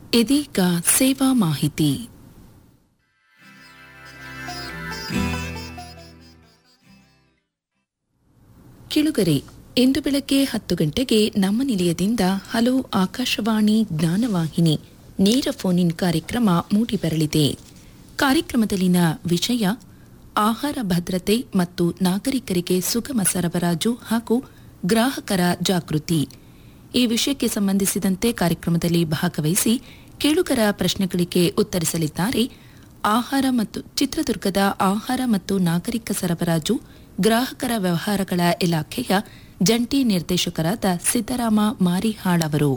ಇದೀಗ ಸೇವಾ ಮಾಹಿತಿ ಕಿಳುಗರೆ ಇಂದು ಬೆಳಗ್ಗೆ ಹತ್ತು ಗಂಟೆಗೆ ನಮ್ಮ ನಿಲಯದಿಂದ ಹಲೋ ಆಕಾಶವಾಣಿ ಜ್ಞಾನವಾಹಿನಿ ನೇರ ಫೋನ್ ಇನ್ ಕಾರ್ಯಕ್ರಮ ಮೂಡಿಬರಲಿದೆ ಕಾರ್ಯಕ್ರಮದಲ್ಲಿನ ವಿಷಯ ಆಹಾರ ಭದ್ರತೆ ಮತ್ತು ನಾಗರಿಕರಿಗೆ ಸುಗಮ ಸರಬರಾಜು ಹಾಗೂ ಗ್ರಾಹಕರ ಜಾಗೃತಿ ಈ ವಿಷಯಕ್ಕೆ ಸಂಬಂಧಿಸಿದಂತೆ ಕಾರ್ಯಕ್ರಮದಲ್ಲಿ ಭಾಗವಹಿಸಿ ಕೇಳುಗರ ಪ್ರಶ್ನೆಗಳಿಗೆ ಉತ್ತರಿಸಲಿದ್ದಾರೆ ಆಹಾರ ಮತ್ತು ಚಿತ್ರದುರ್ಗದ ಆಹಾರ ಮತ್ತು ನಾಗರಿಕ ಸರಬರಾಜು ಗ್ರಾಹಕರ ವ್ಯವಹಾರಗಳ ಇಲಾಖೆಯ ಜಂಟಿ ನಿರ್ದೇಶಕರಾದ ಸಿದ್ದರಾಮ ಮಾರಿಹಾಳ್ ಅವರು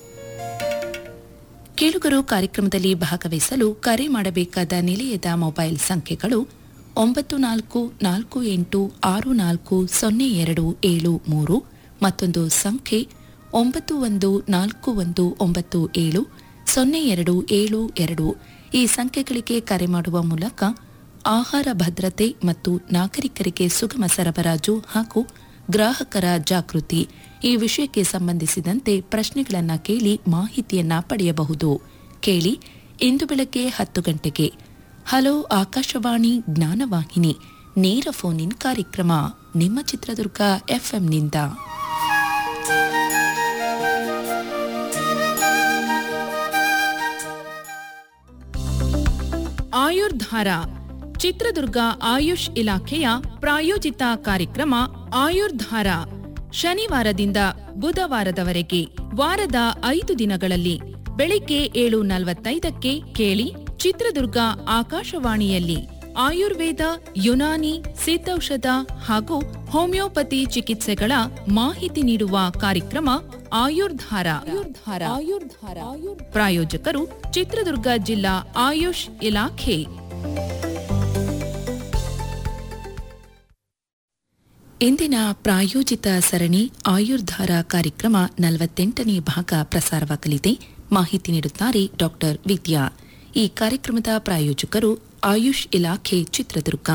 ಕೇಳುಗರು ಕಾರ್ಯಕ್ರಮದಲ್ಲಿ ಭಾಗವಹಿಸಲು ಕರೆ ಮಾಡಬೇಕಾದ ನಿಲಯದ ಮೊಬೈಲ್ ಸಂಖ್ಯೆಗಳು ಒಂಬತ್ತು ನಾಲ್ಕು ನಾಲ್ಕು ಎಂಟು ಆರು ನಾಲ್ಕು ಸೊನ್ನೆ ಎರಡು ಏಳು ಮೂರು ಮತ್ತೊಂದು ಸಂಖ್ಯೆ ಒಂಬತ್ತು ಒಂದು ನಾಲ್ಕು ಒಂದು ಒಂಬತ್ತು ಏಳು ಸೊನ್ನೆ ಎರಡು ಏಳು ಎರಡು ಈ ಸಂಖ್ಯೆಗಳಿಗೆ ಕರೆ ಮಾಡುವ ಮೂಲಕ ಆಹಾರ ಭದ್ರತೆ ಮತ್ತು ನಾಗರಿಕರಿಗೆ ಸುಗಮ ಸರಬರಾಜು ಹಾಗೂ ಗ್ರಾಹಕರ ಜಾಗೃತಿ ಈ ವಿಷಯಕ್ಕೆ ಸಂಬಂಧಿಸಿದಂತೆ ಪ್ರಶ್ನೆಗಳನ್ನ ಕೇಳಿ ಮಾಹಿತಿಯನ್ನ ಪಡೆಯಬಹುದು ಕೇಳಿ ಇಂದು ಬೆಳಗ್ಗೆ ಹತ್ತು ಗಂಟೆಗೆ ಹಲೋ ಆಕಾಶವಾಣಿ ಜ್ಞಾನವಾಹಿನಿ ನೇರ ಫೋನ್ ಇನ್ ಕಾರ್ಯಕ್ರಮ ನಿಮ್ಮ ಚಿತ್ರದುರ್ಗ ಎಫ್ಎಂನಿಂದ ಆಯುರ್ಧಾರ ಚಿತ್ರದುರ್ಗ ಆಯುಷ್ ಇಲಾಖೆಯ ಪ್ರಾಯೋಜಿತ ಕಾರ್ಯಕ್ರಮ ಆಯುರ್ಧಾರ ಶನಿವಾರದಿಂದ ಬುಧವಾರದವರೆಗೆ ವಾರದ ಐದು ದಿನಗಳಲ್ಲಿ ಬೆಳಿಗ್ಗೆ ಏಳು ನಲವತ್ತೈದಕ್ಕೆ ಕೇಳಿ ಚಿತ್ರದುರ್ಗ ಆಕಾಶವಾಣಿಯಲ್ಲಿ ಆಯುರ್ವೇದ ಯುನಾನಿ ಸಿದ್ಧೌಷಧ ಹಾಗೂ ಹೋಮಿಯೋಪತಿ ಚಿಕಿತ್ಸೆಗಳ ಮಾಹಿತಿ ನೀಡುವ ಕಾರ್ಯಕ್ರಮ ಆಯುರ್ಧಾರ ಆಯುರ್ಧಾರ ಆಯುರ್ಧಾರ ಪ್ರಾಯೋಜಕರು ಚಿತ್ರದುರ್ಗ ಜಿಲ್ಲಾ ಆಯುಷ್ ಇಲಾಖೆ ಇಂದಿನ ಪ್ರಾಯೋಜಿತ ಸರಣಿ ಆಯುರ್ಧಾರ ಕಾರ್ಯಕ್ರಮ ನಲವತ್ತೆಂಟನೇ ಭಾಗ ಪ್ರಸಾರವಾಗಲಿದೆ ಮಾಹಿತಿ ನೀಡುತ್ತಾರೆ ಡಾಕ್ಟರ್ ವಿದ್ಯಾ ಈ ಕಾರ್ಯಕ್ರಮದ ಪ್ರಾಯೋಜಕರು ಆಯುಷ್ ಇಲಾಖೆ ಚಿತ್ರದುರ್ಗ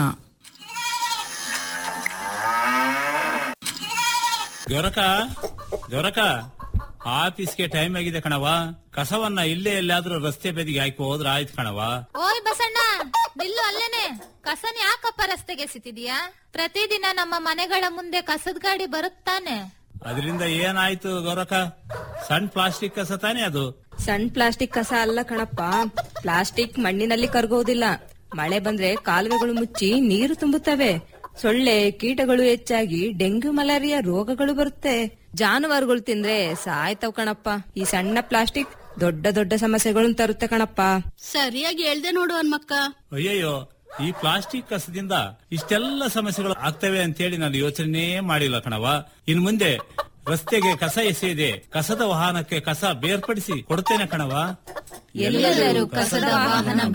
ಗೊರಕ ಗೊರಕ ಆಫೀಸ್ಗೆ ಟೈಮ್ ಆಗಿದೆ ಕಣವ ಕಸವನ್ನ ಇಲ್ಲೇ ಎಲ್ಲಾದ್ರೂ ರಸ್ತೆ ಬದಿಗೆ ಹಾಕಿ ಹೋದ್ರ ಆಯ್ತು ಕಣವ ಓಯ್ ಬಸಣ್ಣ ನಿಲ್ಲು ಅಲ್ಲೇನೆ ಕಸನ ಯಾಕಪ್ಪ ರಸ್ತೆಗೆ ಎಸಿತಿದ್ಯಾ ಪ್ರತಿದಿನ ನಮ್ಮ ಮನೆಗಳ ಮುಂದೆ ಕಸದ ಗಾಡಿ ಬರುತ್ತಾನೆ ಅದರಿಂದ ಏನಾಯ್ತು ಗೊರಕ ಸಣ್ಣ ಪ್ಲಾಸ್ಟಿಕ್ ಕಸ ತಾನೇ ಅದು ಸಣ್ಣ ಪ್ಲಾಸ್ಟಿಕ್ ಕಸ ಅಲ್ಲ ಕಣಪ್ಪ ಪ್ಲಾಸ್ಟಿಕ್ ಮಣ್ಣಿನಲ್ಲಿ ಕರಗೋದಿಲ್ಲ ಮಳೆ ಬಂದ್ರೆ ಕಾಲುವೆಗಳು ಮುಚ್ಚಿ ನೀರು ತುಂಬುತ್ತವೆ ಸೊಳ್ಳೆ ಕೀಟಗಳು ಹೆಚ್ಚಾಗಿ ಡೆಂಗ್ಯೂ ಮಲೇರಿಯಾ ರೋಗಗಳು ಬರುತ್ತೆ ಜಾನುವಾರುಗಳು ತಿಂದ್ರೆ ಸಾಯ್ತವ್ ಕಣಪ್ಪ ಈ ಸಣ್ಣ ಪ್ಲಾಸ್ಟಿಕ್ ದೊಡ್ಡ ದೊಡ್ಡ ಸಮಸ್ಯೆಗಳನ್ನು ತರುತ್ತೆ ಕಣಪ್ಪ ಸರಿಯಾಗಿ ಹೇಳ್ದೆ ನೋಡು ಹನ್ಮಕ್ಕ ಅಯ್ಯಯ್ಯೋ ಈ ಪ್ಲಾಸ್ಟಿಕ್ ಕಸದಿಂದ ಇಷ್ಟೆಲ್ಲ ಸಮಸ್ಯೆಗಳು ಆಗ್ತವೆ ಅಂತೇಳಿ ನಾನು ಯೋಚನೆ ಮಾಡಿಲ್ಲ ಕಣವ ಇನ್ ಮುಂದೆ ರಸ್ತೆಗೆ ಕಸ ಎಸೆಯದೆ ಕಸದ ವಾಹನಕ್ಕೆ ಕಸ ಬೇರ್ಪಡಿಸಿ ಕೊಡ್ತೇನೆ ಕಣವ ಎಲ್ಲರೂ ಕಸದ ವಾಹನ